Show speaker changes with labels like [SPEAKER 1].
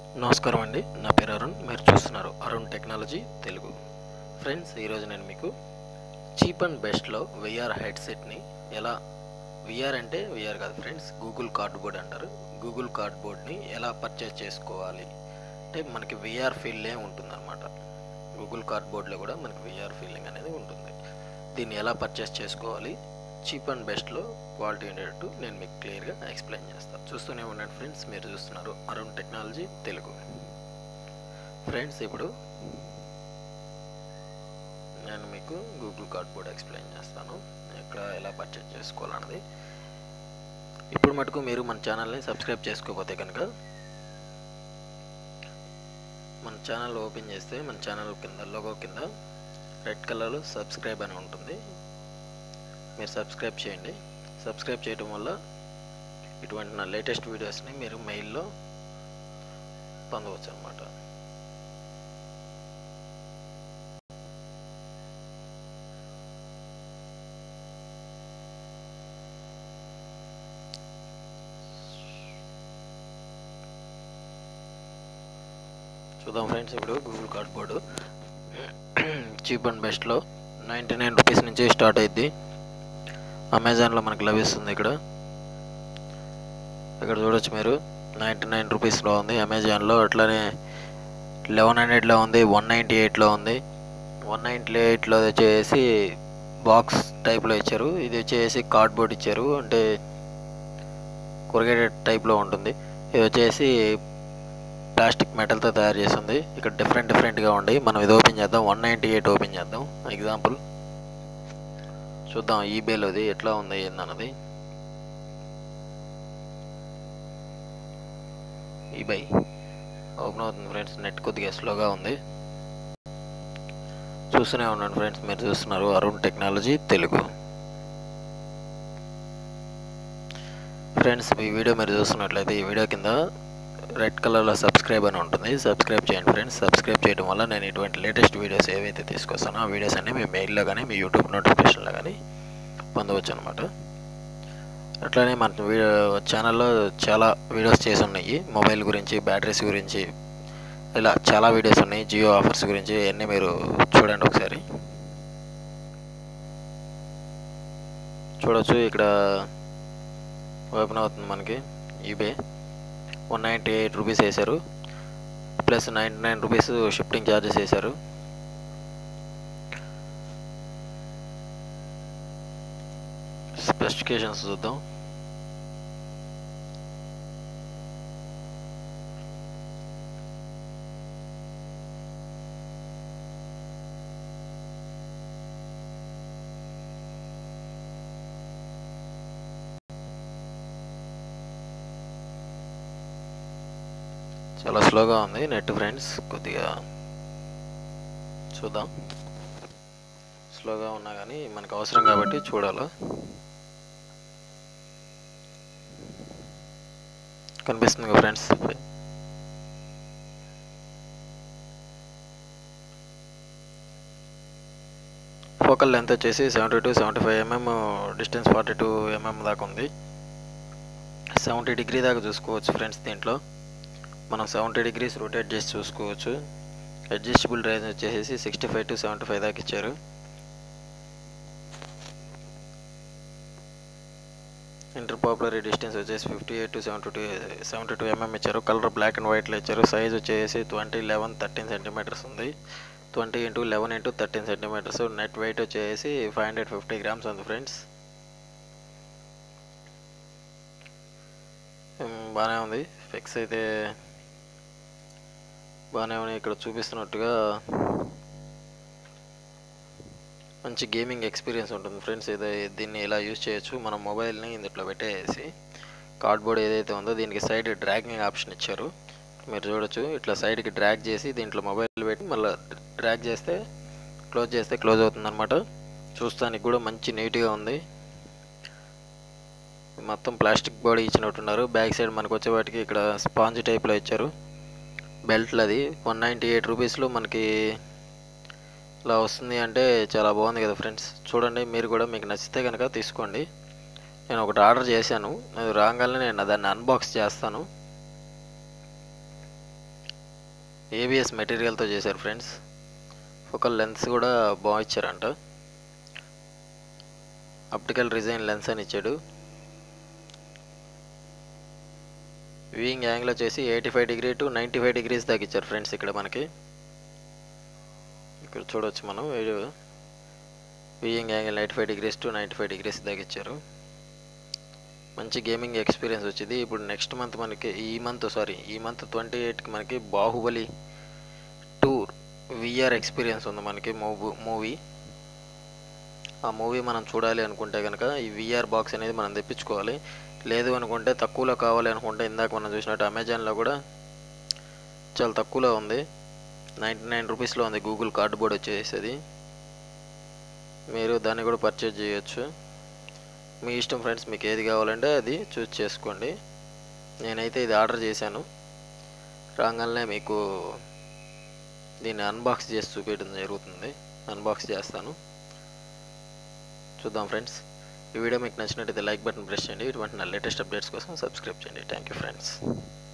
[SPEAKER 1] నమస్కారం అండి నా పేరు అరుణ్ మీరు చూస్తున్నారు అరుణ్ టెక్నాలజీ తెలుగు ఫ్రెండ్స్ ఈరోజు నేను మీకు చీప్ అండ్ బెస్ట్లో విఆర్ హెడ్సెట్ని ఎలా విఆర్ అంటే విఆర్ కాదు ఫ్రెండ్స్ గూగుల్ కార్డ్బోర్డ్ అంటారు గూగుల్ కార్డ్బోర్డ్ని ఎలా పర్చేస్ చేసుకోవాలి అంటే మనకి విఆర్ ఫీల్డే ఉంటుందన్నమాట గూగుల్ కార్డ్బోర్డ్లో కూడా మనకి విఆర్ ఫీలింగ్ అనేది ఉంటుంది దీన్ని ఎలా పర్చేస్ చేసుకోవాలి చీప్ అండ్ బెస్ట్లో క్వాలిటీ ఉండేటట్టు నేను మీకు క్లియర్గా ఎక్స్ప్లెయిన్ చేస్తాను చూస్తూనే ఉండండి ఫ్రెండ్స్ మీరు చూస్తున్నారు అరుణ్ టెక్నాలజీ తెలుగు ఫ్రెండ్స్ ఇప్పుడు నేను మీకు గూగుల్ కార్డ్బోర్డ్ ఎక్స్ప్లెయిన్ చేస్తాను ఎక్కడ ఎలా పర్చేజ్ చేసుకోవాలన్నది ఇప్పుడు మటుకు మీరు మన ఛానల్ని సబ్స్క్రైబ్ చేసుకోకపోతే కనుక మన ఛానల్ ఓపెన్ చేస్తే మన ఛానల్ కింద లోగో కింద రెడ్ కలర్లో సబ్స్క్రైబ్ అని ఉంటుంది మీరు సబ్స్క్రైబ్ చేయండి సబ్స్క్రైబ్ చేయడం వల్ల ఇటువంటి నా లేటెస్ట్ వీడియోస్ని మీరు మెయిల్లో పొందవచ్చు అనమాట చూద్దాం ఫ్రెండ్స్ ఇప్పుడు గూగుల్ కార్డ్బోర్డు చీప్ అండ్ బెస్ట్లో నైంటీ నైన్ రూపీస్ నుంచి స్టార్ట్ అయింది అమెజాన్లో మనకు లభిస్తుంది ఇక్కడ ఇక్కడ చూడొచ్చు మీరు నైంటీ నైన్ రూపీస్లో ఉంది అమెజాన్లో అట్లానే లెవెన్ హండ్రెడ్లో ఉంది వన్ నైంటీ ఎయిట్లో ఉంది వన్ నైంటీ ఎయిట్లో వచ్చేసి బాక్స్ టైప్లో ఇచ్చారు ఇది వచ్చేసి కార్డ్బోర్డ్ ఇచ్చారు అంటే కొరగేటెడ్ టైప్లో ఉంటుంది ఇది వచ్చేసి ప్లాస్టిక్ మెటల్తో తయారు చేస్తుంది ఇక్కడ డిఫరెంట్ డిఫరెంట్గా ఉండి మనం ఇది ఓపెన్ చేద్దాం వన్ నైంటీ ఎయిట్ ఓపెన్ చేద్దాం ఎగ్జాంపుల్ చూద్దాం ఈబేలోది ఎట్లా ఉంది ఏందన్నది ఈబై ఓపెన్ అవుతుంది ఫ్రెండ్స్ నెట్ కొద్దిగా స్లోగా ఉంది చూస్తూనే ఉన్నాను ఫ్రెండ్స్ మీరు చూస్తున్నారు అరుణ్ టెక్నాలజీ తెలుగు ఫ్రెండ్స్ ఈ వీడియో మీరు చూస్తున్నట్లయితే ఈ వీడియో కింద రెడ్ కలర్లో సబ్స్క్రైబ్ అని ఉంటుంది సబ్స్క్రైబ్ చేయండి ఫ్రెండ్స్ సబ్స్క్రైబ్ చేయడం వల్ల నేను ఇటువంటి లేటెస్ట్ వీడియోస్ ఏవైతే తీసుకొస్తానో ఆ వీడియోస్ అన్నీ మీ మెయిల్లో కానీ మీ యూట్యూబ్ నోటిఫికేషన్లో కానీ పొందవచ్చు అనమాట అట్లానే మన వీడియో ఛానల్లో చాలా వీడియోస్ చేసి ఉన్నాయి మొబైల్ గురించి బ్యాటరీస్ గురించి ఇలా చాలా వీడియోస్ ఉన్నాయి జియో ఆఫర్స్ గురించి అన్నీ మీరు చూడండి ఒకసారి చూడొచ్చు ఇక్కడ ఓపెన్ అవుతుంది మనకి eBay one ninety eight rupees వేశారు plus ninety nine rupees shifting charges వేశారు స్పెసిఫికేషన్స్ చూద్దాం చాలా స్లోగా ఉంది నెట్ ఫ్రెండ్స్ కొద్దిగా చూద్దాం స్లోగా ఉన్నా కానీ మనకు అవసరం కాబట్టి చూడాలి కనిపిస్తుంది కదా ఫ్రెండ్స్ ఫోకల్ లెంత్ వచ్చేసి seventy two seventy five mm distance forty two mm దాకా ఉంది సెవెంటీ డిగ్రీ దాకా చూసుకోవచ్చు ఫ్రెండ్స్ దీంట్లో మనం సెవెంటీ డిగ్రీస్ రొటేట్ చేసి చూసుకోవచ్చు అడ్జస్టబుల్ రేంజ్ వచ్చేసి sixty five to seventy five దాకా ఇచ్చారు ఇంటర్ పాపులర్ డిస్టెన్స్ వచ్చేసి fifty eight to seventy two seventy two mm ఇచ్చారు కలర్ బ్లాక్ అండ్ వైట్లో ఇచ్చారు సైజ్ వచ్చేసి ట్వంటీ లెవెన్ థర్టీన్ సెంటీమీటర్స్ ఉంది twenty into eleven into thirteen centimetres net weight వచ్చేసి five hundred fifty grams ఉంది friends బాగానే ఉంది ఫిక్స్ అయితే బాగానే ఉన్నాయి ఇక్కడ చూపిస్తున్నట్టుగా మంచి గేమింగ్ ఎక్స్పీరియన్స్ ఉంటుంది ఫ్రెండ్స్ ఏదో దీన్ని ఇలా యూజ్ చేయొచ్చు మనం మొబైల్ని ఇందులో పెట్టేసి కార్డ్బోర్డ్ ఏదైతే ఉందో దీనికి సైడ్ డ్రాగింగ్ ఆప్షన్ ఇచ్చారు మీరు చూడొచ్చు ఇట్లా సైడ్కి డ్రాగ్ చేసి దీంట్లో మొబైల్ పెట్టి మళ్ళీ డ్రాగ్ చేస్తే క్లోజ్ చేస్తే క్లోజ్ అవుతుంది అనమాట చూస్తానికి కూడా మంచి నీట్గా ఉంది మొత్తం ప్లాస్టిక్ బాడీ ఇచ్చినట్టున్నారు బ్యాక్ సైడ్ మనకు వచ్చేవాటికి ఇక్కడ స్పాంజ్ టైప్లో ఇచ్చారు బెల్ట్లు అది వన్ నైంటీ ఎయిట్ రూపీస్లో మనకి ఇలా వస్తుంది అంటే చాలా బాగుంది కదా ఫ్రెండ్స్ చూడండి మీరు కూడా మీకు నచ్చితే కనుక తీసుకోండి నేను ఒకటి ఆర్డర్ చేశాను అది రాగానే నేను దాన్ని అన్బాక్స్ చేస్తాను ఏబిఎస్ మెటీరియల్తో చేశారు ఫ్రెండ్స్ ఒక లెన్స్ కూడా బాగా ఇచ్చారంట ఆప్టికల్ డిజైన్ లెన్స్ అని ఇచ్చాడు వ్యూయింగ్ యాంగిల్ వచ్చేసి eighty five degree to ninety five degrees దాకా ఇచ్చారు ఫ్రెండ్స్ ఇక్కడ మనకి ఇక్కడ చూడవచ్చు మనం viewing angle eighty five degrees to ninety five degrees దాకా ఇచ్చారు మంచి గేమింగ్ ఎక్స్పీరియన్స్ వచ్చింది ఇప్పుడు నెక్స్ట్ మంత్ మనకి ఈ మంత్ సారీ ఈ మంత్ ట్వంటీ ఎయిట్కి మనకి బాహుబలి టూర్ విఆర్ ఎక్స్పీరియన్స్ ఉంది మనకి మూవీ మూవీ ఆ మూవీ మనం చూడాలి అనుకుంటే కనుక ఈ విఆర్ బాక్స్ అనేది మనం తెప్పించుకోవాలి లేదు అనుకుంటే తక్కువలో కావాలి అనుకుంటే ఇందాక మనం చూసినట్టు అమెజాన్లో కూడా చాలా తక్కువలో ఉంది నైంటీ నైన్ రూపీస్లో ఉంది గూగుల్ కార్డ్ బోర్డ్ వచ్చేసేది మీరు దాన్ని కూడా పర్చేజ్ చేయొచ్చు మీ ఇష్టం ఫ్రెండ్స్ మీకు ఏది కావాలంటే అది చూస్ చేసుకోండి నేనైతే ఇది ఆర్డర్ చేశాను రాగానే మీకు దీన్ని అన్బాక్స్ చేసి చూపించడం జరుగుతుంది అన్బాక్స్ చేస్తాను చూద్దాం ఫ్రెండ్స్ ఈ వీడియో మీకు నచ్చినట్టయితే లైక్ బటన్ ప్రెస్ చేయండి ఇటువంటి నా లేటెస్ట్ అప్డేట్స్ కోసం సబ్స్క్రైబ్ చేయండి థ్యాంక్ యూ ఫ్రెండ్స్